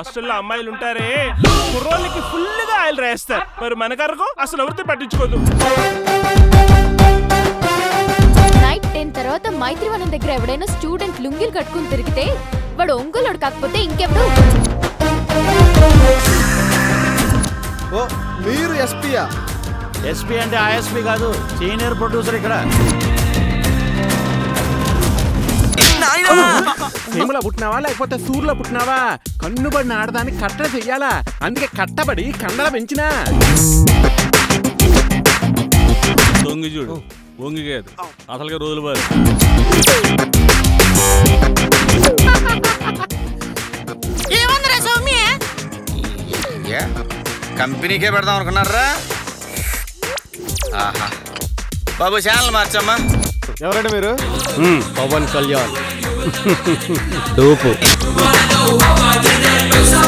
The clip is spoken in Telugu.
హాస్టల్లో అమ్మాయిలు ఉంటారే కుర్రోళ్ళకి ఫుల్ గా ఆయిల్ రాస్తారు మరి మన కరకు అసలు ఎవరితో పట్టించుకోదు నైట్ టెన్ తర్వాత మైత్రివనం దగ్గర ఎవడైనా స్టూడెంట్ లుంగిలు కట్టుకుని తిరిగితే వాడు ఒంగోలోడు కాకపోతే ఇంకెవడు ఓ మీరు ఎస్పీయా ఎస్పీ అంటే ఐఎస్పీ కాదు సీనియర్ ప్రొడ్యూసర్ ఇక్కడ సీమలో పుట్టినావా లేకపోతే సూర్లో పుట్టినావా కన్నుబడిన ఆడదాన్ని కట్టడ చెయ్యాలా అందుకే కట్టబడి కండల పెంచినా దొంగి చూడు వంగి కాదు అసలుగా రోజులు బారు ఏముందిరా సౌమ్య ఏ కంపెనీకే పెడదాం అనుకున్నారా ఆహా బాబు ఛానల్ మార్చమ్మా ఎవరండి మీరు పవన్ కళ్యాణ్ డూపు